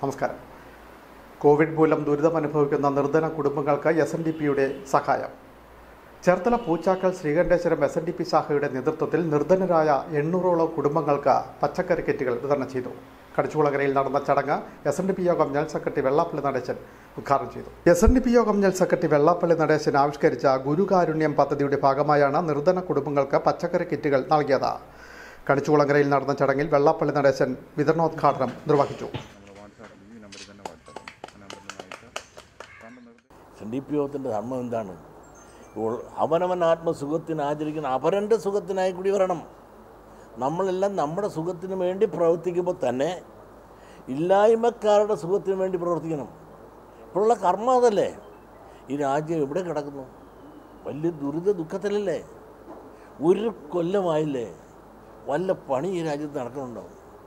നമസ്കാരം കോവിഡ് മൂലം ദുരിതമനുഭവിക്കുന്ന നിർധന കുടുംബങ്ങൾക്ക് എസ് എൻ ഡി പിയുടെ സഹായം Cherthala Poochakkal Sreekanteswaram S N D P ശാഖയുടെ നേതൃത്വത്തിൽ നിർധനരായ എണ്ണൂറോളം കുടുംബങ്ങൾക്ക് പച്ചക്കറി കിറ്റുകൾ വിതരണം ചെയ്തു കടിച്ചുകുളകരയിൽ നടന്ന ചടങ്ങ് എസ് എൻ ഡി പി യോഗം ജനറൽ സെക്രട്ടറി വെള്ളാപ്പള്ളി നടേശൻ ഉദ്ഘാടനം ചെയ്തു എസ് എൻ ഡി പി യോഗം ജനറൽ സെക്രട്ടറി വെള്ളാപ്പള്ളി നടേശൻ ആവിഷ്കരിച്ച ഗുരുകാരുണ്യം പദ്ധതിയുടെ ഭാഗമായാണ് നിർധന കുടുംബങ്ങൾക്ക് പച്ചക്കറി കിറ്റുകൾ നൽകിയത് കണിച്ചുകുളങ്ങരയിൽ നടന്ന ചടങ്ങിൽ വെള്ളാപ്പള്ളി നടേശൻ വിതരണോദ്ഘാടനം നിർവഹിച്ചു എസ് ഡി പി യോഗത്തിൻ്റെ ധർമ്മം എന്താണ് ഇപ്പോൾ അവനവൻ ആത്മസുഖത്തിന് ആചരിക്കുന്ന അപരൻ്റെ സുഖത്തിനായി കൂടി വരണം നമ്മളെല്ലാം നമ്മുടെ സുഖത്തിന് വേണ്ടി പ്രവർത്തിക്കുമ്പോൾ തന്നെ ഇല്ലായ്മക്കാരുടെ സുഖത്തിന് വേണ്ടി പ്രവർത്തിക്കണം ഇപ്പോഴുള്ള കർമ്മം അതല്ലേ ഈ രാജ്യം എവിടെ കിടക്കുന്നു വലിയ ദുരിത ദുഃഖത്തിലല്ലേ ഒരു കൊല്ലമായില്ലേ വല്ല പണി ഈ രാജ്യത്ത് നടക്കുന്നുണ്ടോ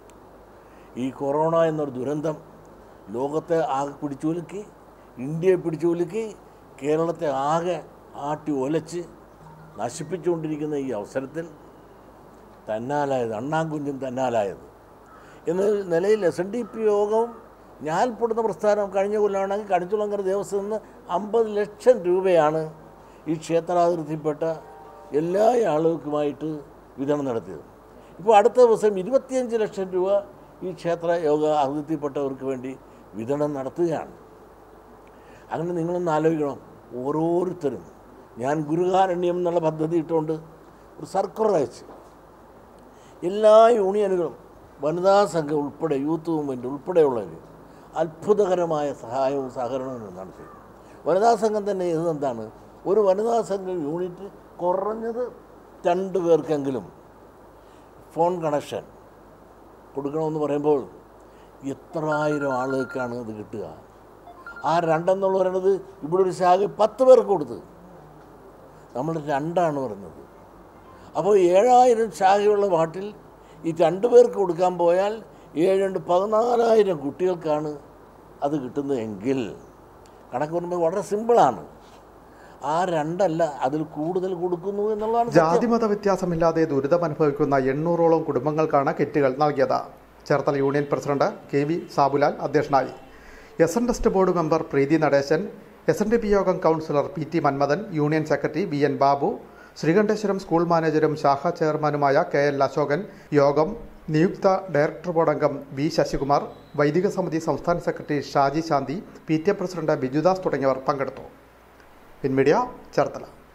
ഈ കൊറോണ എന്നൊരു ദുരന്തം ലോകത്തെ ആകെ പിടിച്ചുലുക്കി ഇന്ത്യയെ പിടിച്ചുലുക്കി കേരളത്തെ ആകെ ആട്ടി ഒലച്ച് നശിപ്പിച്ചുകൊണ്ടിരിക്കുന്ന ഈ അവസരത്തിൽ തന്നാലായത് അണ്ണാങ്കുഞ്ഞും തന്നാലായത് എന്ന നിലയിൽ എസ് എൻ ഡി പി യോഗം ഞാൽപ്പെടുന്ന പ്രസ്ഥാനം കഴിഞ്ഞ കൊല്ലമാണെങ്കിൽ കണിച്ചുളങ്കര ദേവസ്വം നിന്ന് അമ്പത് ലക്ഷം രൂപയാണ് ഈ ക്ഷേത്രാതിർത്തിപ്പെട്ട എല്ലാ ആളുകൾക്കുമായിട്ട് വിതരണം നടത്തിയത് ഇപ്പോൾ അടുത്ത ദിവസം ഇരുപത്തിയഞ്ച് ലക്ഷം രൂപ ഈ ക്ഷേത്ര യോഗ അതിർത്തിപ്പെട്ടവർക്ക് വേണ്ടി വിതരണം നടത്തുകയാണ് അങ്ങനെ നിങ്ങളൊന്ന് ആലോചിക്കണം ഓരോരുത്തരും ഞാൻ ഗുരുകാരണ്യം എന്നുള്ള പദ്ധതി ഇട്ടുകൊണ്ട് ഒരു സർക്കുലർ അയച്ചു എല്ലാ യൂണിയനുകളും വനിതാ സംഘം ഉൾപ്പെടെ യൂത്ത് മൂവ്മെൻറ്റ് ഉൾപ്പെടെയുള്ളവർ അത്ഭുതകരമായ സഹായവും സഹകരണവും നടത്തി വനിതാ സംഘം തന്നെ ഇതെന്താണ് ഒരു വനിതാ സംഘം യൂണിറ്റ് കുറഞ്ഞത് രണ്ട് പേർക്കെങ്കിലും ഫോൺ കണക്ഷൻ കൊടുക്കണമെന്ന് പറയുമ്പോൾ എത്രായിരം ആളുകൾക്കാണ് ഇത് കിട്ടുക ആ രണ്ടെന്നുള്ള പറയുന്നത് ഇവിടെ ഒരു ശാഖ പത്ത് പേർക്ക് കൊടുത്ത് നമ്മൾ രണ്ടാണ് പറഞ്ഞത് അപ്പോൾ ഏഴായിരം ശാഖയുള്ള പാട്ടിൽ ഈ രണ്ട് പേർക്ക് കൊടുക്കാൻ പോയാൽ ഏഴുണ്ട് പതിനാലായിരം കുട്ടികൾക്കാണ് അത് കിട്ടുന്നതെങ്കിൽ കണക്ക് പറയുമ്പോൾ വളരെ സിമ്പിളാണ് ആ രണ്ടല്ല അതിൽ കൂടുതൽ കൊടുക്കുന്നു എന്നുള്ളതാണ് സത്യം. ജാതിമത വ്യത്യാസമില്ലാതെ ദുരിതമനുഭവിക്കുന്ന എണ്ണൂറോളം കുടുംബങ്ങൾക്കാണ് കിറ്റുകൾ നൽകിയത് Cherthala union president K V Sabulal അധ്യക്ഷനായി S N trust board member Preethi Natesan S N D P യോഗം councillor P T Manmathan union secretary V N Babu Sreekanteswaram school മാനേജരും ശാഖാ ചെയർമാനുമായ കെ എൽ അശോകൻ യോഗം നിയുക്ത ഡയറക്ടർ ബോർഡ് അംഗം വി ശശികുമാർ വൈദിക സമിതി സംസ്ഥാന സെക്രട്ടറി Shaji Santhi P T A president Bijudas തുടങ്ങിയവർ പങ്കെടുത്തു പിൻമീഡിയ ചേർത്തല